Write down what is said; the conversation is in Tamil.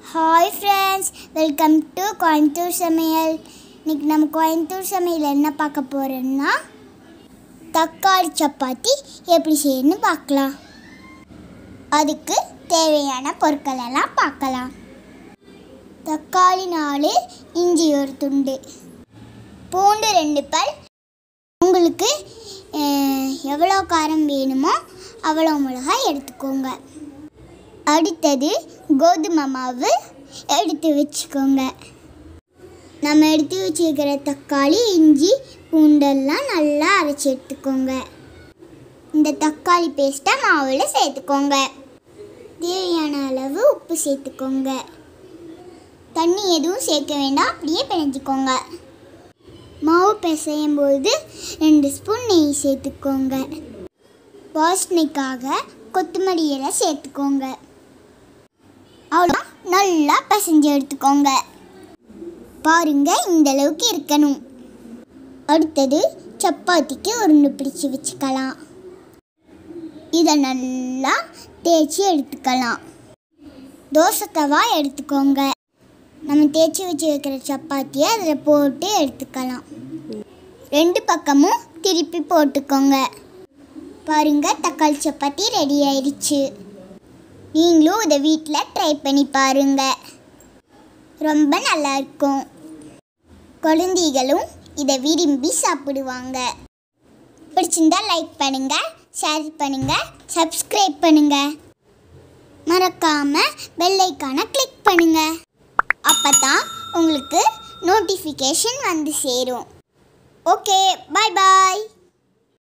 hi friends welcome to Coimbatore சமையல் இன்னைக்கு நம்ம கோயம்புத்தூர் சமையல் என்ன பார்க்க போகிறோம்னா தக்காளி சப்பாத்தி எப்படி செய்யணும்னு பார்க்கலாம் அதுக்கு தேவையான பொருட்கள் எல்லாம் பார்க்கலாம் தக்காளி நாலு இஞ்சி ஒரு துண்டு பூண்டு ரெண்டு பல் உங்களுக்கு அஹ், எவ்வளோ காரம் வேணுமோ அவ்வளோ மிளகாய் எடுத்துக்கோங்க அடுத்தது கோதுமை மாவு எடுத்து வச்சுக்கோங்க நம்ம எடுத்து வச்சுருக்கிற தக்காளி இஞ்சி பூண்டெல்லாம் நல்லா அரைச்சி எடுத்துக்கோங்க இந்த தக்காளி பேஸ்ட்டை மாவில் சேர்த்துக்கோங்க தேவையான அளவு உப்பு சேர்த்துக்கோங்க தண்ணி எதுவும் சேர்க்க வேண்டாம் அப்படியே பிணைஞ்சிக்கோங்க மாவு பிசையும் போது ரெண்டு ஸ்பூன் நெய் சேர்த்துக்கோங்க வாசனைக்காக கொத்தமல்லி இலை சேர்த்துக்கோங்க அவ்வளோ நல்லா பிசைஞ்சு எடுத்துக்கோங்க பாருங்க இந்த அளவுக்கு இருக்கணும் அடுத்தது சப்பாத்திக்கு உருண்டை பிடிச்சி வச்சுக்கலாம் இதை நல்லா தேய்ச்சி எடுத்துக்கலாம் தோசை தவா எடுத்துக்கோங்க நம்ம தேய்ச்சி வச்சு வைக்கிற சப்பாத்தியை அதில் போட்டு எடுத்துக்கலாம் ரெண்டு பக்கமும் திருப்பி போட்டுக்கோங்க பாருங்க தக்காளி சப்பாத்தி ரெடி ஆயிடுச்சு நீங்களும் இதை வீட்டில் ட்ரை பண்ணி பாருங்க ரொம்ப நல்லா இருக்கும் குழந்தைகளும் இதை விரும்பி சாப்பிடுவாங்க பிடிச்சிருந்தா லைக் பண்ணுங்க ஷேர் பண்ணுங்க சப்ஸ்கிரைப் பண்ணுங்க மறக்காம பெல் ஐக்கானை கிளிக் பண்ணுங்க அப்பதான் உங்களுக்கு நோட்டிஃபிகேஷன் வந்து சேரும் ஓகே பாய் பாய்